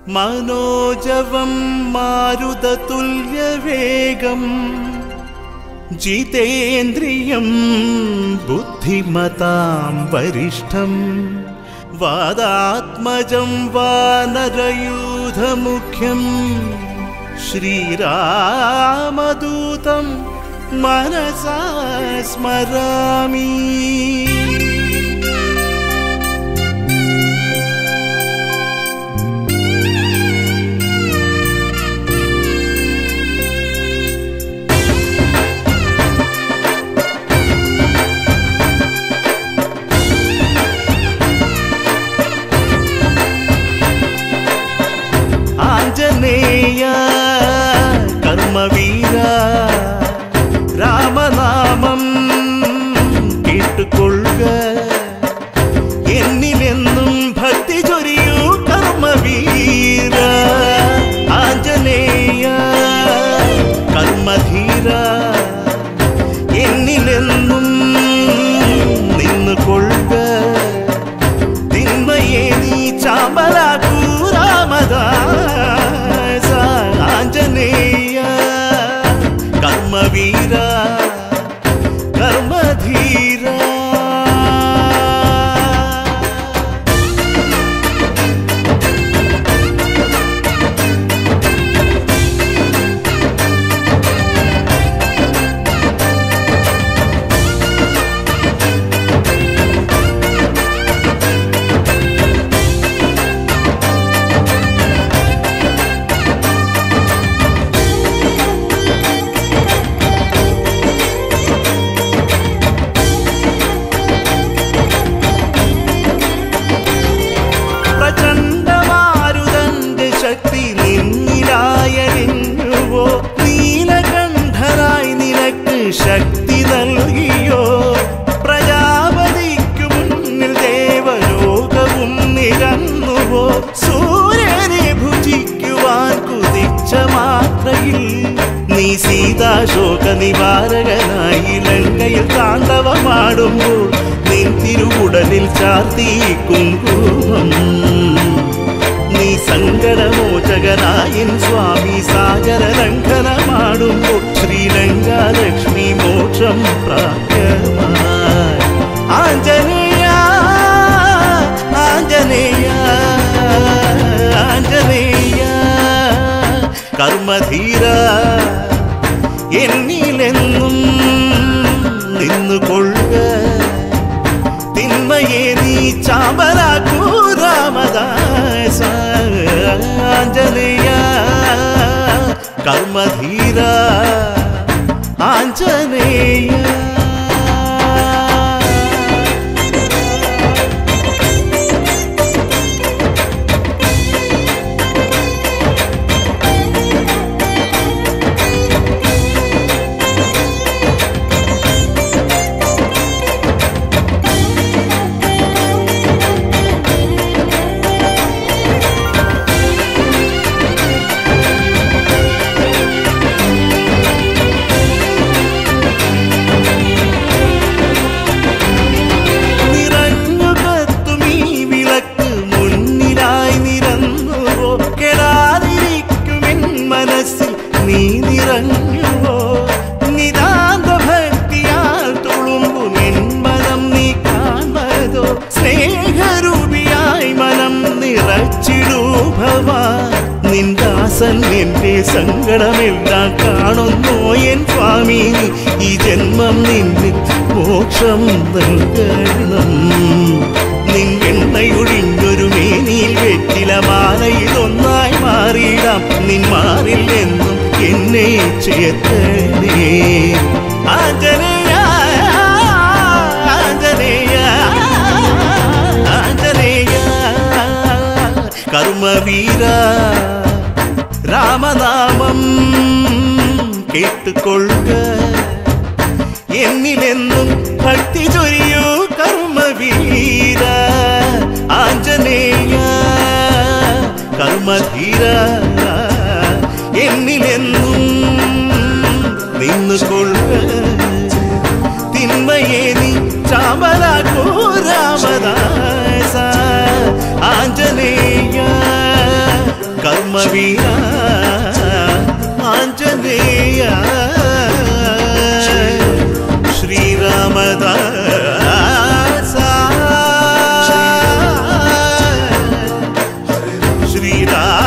മനോജവം മാരുതതുല്യവേഗം ജിതേന്ദ്രിയം ബുദ്ധിമതാം വരിഷ്ഠം വാദാത്മജം വാനരയൂഥമുഖ്യം ശ്രീരാമദൂതം മനസാ സ്മരാമി ആഞ്ജനേയ കർമ്മവീര രാമനാമം കേട്ടുകൊള്ളുക എന്നിലെന്നും ഭക്തി ചൊരിയൂ കർമ്മവീര ആഞ്ജനേയ കർമ്മധീര എന്നിലെന്നും നിന്നുകൊള്ളുക തിന്മയെ നീ ചാമ്പലാക്കൂ രാമദാസ ആഞ്ജനേയ കർമ്മവീര കർമ്മധീര പ്രചണ്ഡമാരുതന്റെ ശക്തി നിന്നിലായറിഞ്ഞുവോ നീലകണ്ഠനായി നിനക്ക് ശക്തി നൽകിയോ പ്രജാപതിക്കു മുന്നിൽ ദേവലോകവും നിരന്നുവോ സൂര്യനെ ഭുജിക്കുവാൻ കുതിച്ച മാത്രയിൽ നീ സീതാശോക നിവാരകനായി ലങ്കയിൽ താണ്ഡവമാടുമ്പോൾ നിൻ തിരുവുടലിൽ ചാർത്തി കുങ്കുമം നീ സങ്കടമോചകനായൻ സ്വാമി സാഗര ലംഘനമാടുമ്പോൾ ശ്രീലങ്ക ലക്ഷ്മി മോക്ഷം പ്രാപ്യമായി ആഞ്ജനേയ ആഞ്ജനേയ ആഞ്ജനേയ കർമ്മധീര എന്നിലെന്നും നിന്നുകൊള്ളുക തിന്മയെ നീ ചാമ്പലാക്കൂ രാമദാസ ആഞ്ജനേയ കർമ്മധീര ആഞ്ജനേയ നിറഞ്ഞു കത്തും ഈ വിളക്ക് മുന്നിലായി നിരന്നുവോ കെടാതിരിക്കുമെൻ മനസ്സിൽ നീ നിറഞ്ഞുവോ നിതാന്ത ഭക്തിയാൽ തുളുമ്പും എൻ മനം നീ കാണതോ സ്നേഹരൂപിയായി മനം നിറച്ചിടൂ ഭവാൻ നിന്ദാസൻ എന്റെ സങ്കടമെല്ലാം കാണുന്നു എൻ സ്വാമി ഈ ജന്മം നിന്നിൽ മോക്ഷം നൽകണം നിൻ എണ്ണയൊഴിഞ്ഞൊരു മേനിയിൽ വെറ്റില മാലയിൽ ഒന്നായി മാറിയിടാം നിൻ മാറിൽ എന്നും എന്നെ ചേർത്തണേ ആഞ്ജനേയ ആഞ്ജനേയ ആഞ്ജനേയ കർമ്മവീര രാമനാമം കേട്ടുകൊള്ളുക എന്നിലെന്നും ഭക്തി ചൊരിയൂ കർമ്മവീര ആഞ്ജനേയ കർമ്മധീര എന്നിലെന്നും നിന്നുകൊള്ളുക തിന്മയെ നീ ചാമ്പലാക്കൂ രാമദാസ ആഞ്ജനേയ കർമ്മവീര ആഞ്ജനേയ ശ്രീരാമദാസ ശ്രീരാമ